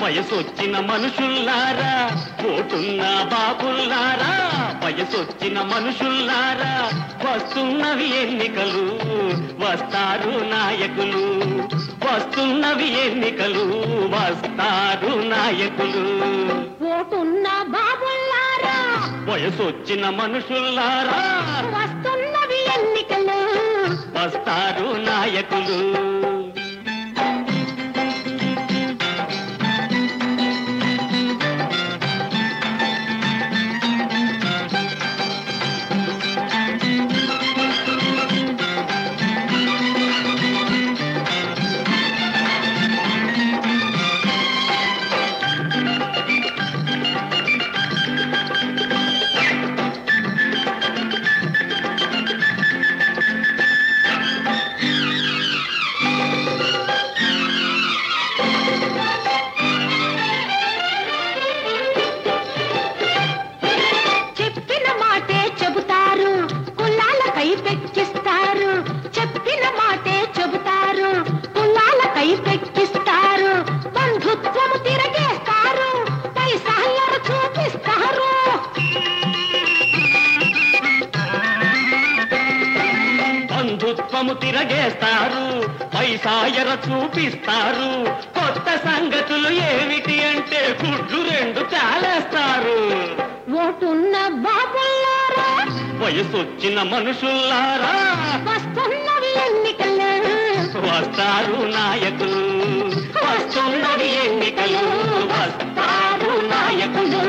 వయసొచ్చిన మనుషుల్లారా ఓటున్న బాబుల్లారా వయసొచ్చిన మనుషుల్లారా వస్తున్నవి ఎన్నికలు వస్తారు నాయకులు వస్తున్నవి ఎన్నికలు వస్తారు నాయకులు ఓటున్న బాబుల్లారా వయసొచ్చిన మనుషుల్లారా వస్తున్నవి ఎన్నికలు వస్తారు నాయకులు చెప్పిన మాటే చెబుతారు కులాలకై పెక్కిస్తారు చెప్పిన మాటే చెబుతారు కులాలకై పెక్కిస్తారు బంధుత్వము తిరగేస్తారు పైసాలను చూపిస్తారు బంధుత్వము తిరగేస్తారు పైసాయర చూపిస్తారు కొత్త సంగతులు ఏమిటి అంటే గుడ్లు రెండు చాలేస్తారు ఓటున్న బాబుల్లారా వయసొచ్చిన మనుషుల్లారా వస్తున్నవి ఎన్నికలు వస్తారు నాయకులు వస్తున్నవి ఎన్నికలు వస్తారు నాయకులు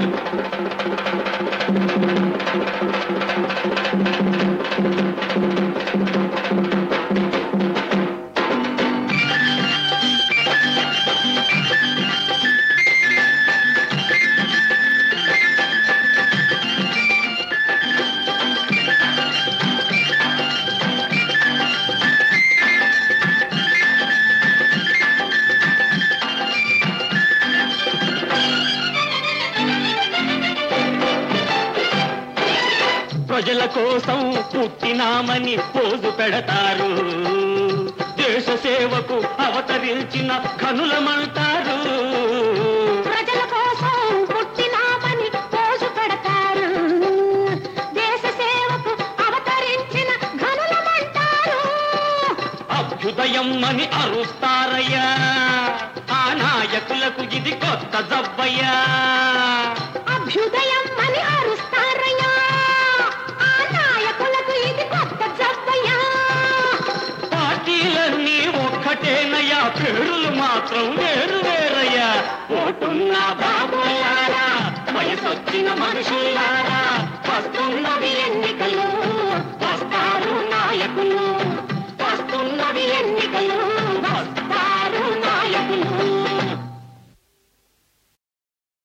ప్రజల కోసం పుట్టినామని పోజు పెడతారు దేశ సేవకు అవతరించిన కనులమంటారు ప్రజల కోసం పుట్టినామని పోజు పెడతారు దేశ సేవకు అవతరించిన ఘనులమంటారు అభ్యుదయం అని అరుస్తారయ్యా ఆ నాయకులకు ఇది కొత్త జబ్బయ్యా అభ్యుదయం అని అరుస్తారయ్యా ఆ నాయకులకు ఇది కొత్త జబ్బయ్యా పార్టీలన్నీ ఒక్కటేనయ్యా పేరులు మాత్రం వేరు వేరయ్యా ఓటున్న బాబులారా వయసొచ్చిన మనుషులారా వస్తున్నవి ఎన్నికలు